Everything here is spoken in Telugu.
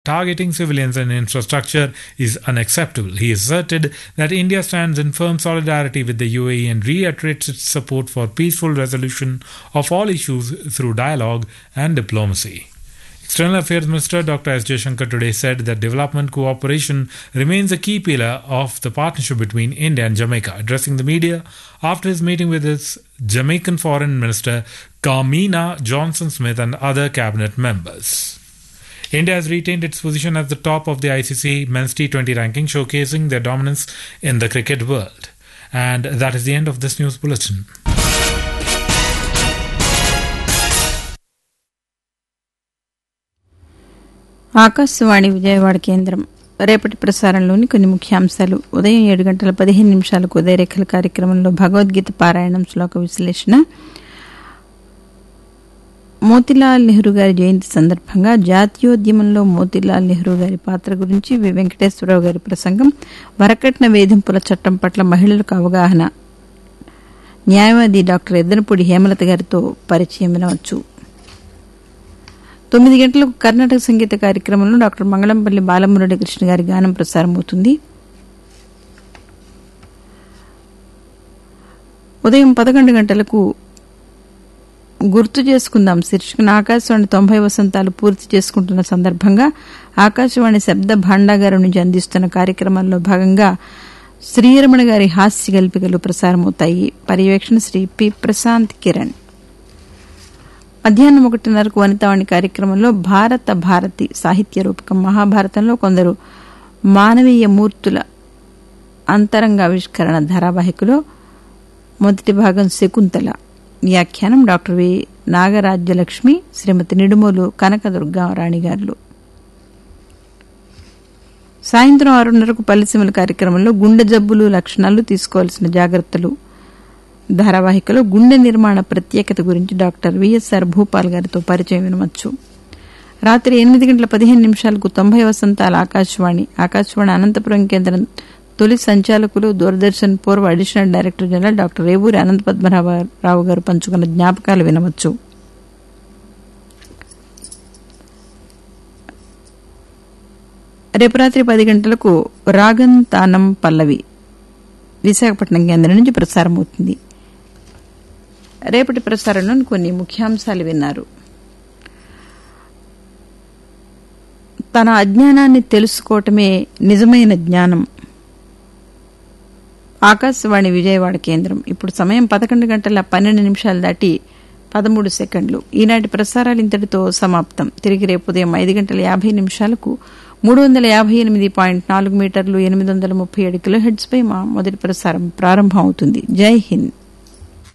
targeting civilians and infrastructure is unacceptable. He asserted that India stands in firm solidarity with the UAE and reiterates its support for peaceful resolution of all issues through dialogue and diplomacy. External Affairs Minister Dr. S. Jaishankar today said that development cooperation remains a key pillar of the partnership between India and Jamaica. Addressing the media after his meeting with its Jamaican Foreign Minister Carmina Johnson Smith and other cabinet members. India has retained its position at the top of the ICC Men's T20 ranking, showcasing their dominance in the cricket world. And that is the end of this news bulletin. Akashvani Vijayawada కేంద్రం రేపటి ప్రసారంలోని కొన్ని ముఖ్యాంశాలు ఉదయం ఏడు గంటల పదిహేను నిమిషాలకు ఉదయరేఖల కార్యక్రమంలో భగవద్గీత పారాయణం శ్లోక విశ్లేషణ మోతిలాల్ నెహ్రూ గారి జయంతి సందర్భంగా జాతీయోద్యమంలో మోతిలాల్ నెహ్రూ గారి పాత్ర గురించి వి వెంకటేశ్వరరావు గారి ప్రసంగం వరకట్న వేధింపుల చట్టం పట్ల మహిళలకు అవగాహన న్యాయవాది డాక్టర్ ఎద్దనపూడి హేమలత గారితో పరిచయం వినవచ్చు తొమ్మిది గంటలకు కర్ణాటక సంగీత కార్యక్రమంలో డాక్టర్ మంగళంపల్లి బాలమురళి కృష్ణ గారి గానం ప్రసారమవుతుంది ఉదయం పదకొండు గంటలకు గుర్తు చేసుకుందాం శీర్షికన ఆకాశవాణి తొంభై వసంతాలు పూర్తి చేసుకుంటున్న సందర్భంగా ఆకాశవాణి శబ్ద భాండాగారం నుంచి అందిస్తున్న కార్యక్రమాల్లో భాగంగా శ్రీరమణ గారి హాస్య గల్పికలు ప్రసారమవుతాయి పర్యవేక్షణ శ్రీ పి ప్రశాంత్ కిరణ్ మధ్యాహ్నం ఒకటిన్నరకు వనితావాణి కార్యక్రమంలో భారత భారతి సాహిత్య రూపకం మహాభారతంలో కొందరు మానవీయ మూర్తుల అంతరంగ ఆవిష్కరణ ధారావాహికలో మొదటి భాగం శకుంతల వ్యాఖ్యానం డాక్టర్ వి నాగరాజ్యలక్ష్మి శ్రీమతి నిడుమోలు కనకదుర్గా రాణి గారు సాయంత్రం ఆరున్నరకు పల్లెసీమల కార్యక్రమంలో గుండె జబ్బులు లక్షణాలు తీసుకోవాల్సిన జాగ్రత్తలు ధారావాహికలో గుండె నిర్మాణ ప్రత్యేకత గురించి డాక్టర్ విఎస్ఆర్ భూపాల్ గారితో పరిచయం వినవచ్చు రాత్రి ఎనిమిది గంటల పదిహేను నిమిషాలకు తొంభై వసంతాల ఆకాశవాణి ఆకాశవాణి అనంతపురం కేంద్రం తొలి సంచాలకులు దూరదర్శన్ పూర్వ additional director general doctor Revuri Anantha Padmanabharao garu పంచుకున్న జ్ఞాపకాలు వినవచ్చు రేపు రాత్రి పది గంటలకు రాగం తానం పల్లవి విశాఖపట్నం కేంద్రం నుంచి ప్రసారం అవుతుంది రేపటి ప్రసారంలో కొన్ని ముఖ్యాంశాలు విన్నారు తన అజ్ఞానాన్ని తెలుసుకోవటమే నిజమైన జ్ఞానం ఆకాశవాణి విజయవాడ కేంద్రం ఇప్పుడు సమయం పదకొండు గంటల పన్నెండు నిమిషాలు దాటి పదమూడు సెకండ్లు ఈనాటి ప్రసారాలు ఇంతటితో సమాప్తం తిరిగి రేపు ఉదయం ఐదు గంటల యాభై నిమిషాలకు మూడు వందల యాభై ఎనిమిది పాయింట్ నాలుగు మీటర్లు ఎనిమిది వందల ముప్పై ఏడు కిలో హెడ్స్ పై మా మొదటి ప్రసారం ప్రారంభం అవుతుంది జై హింద్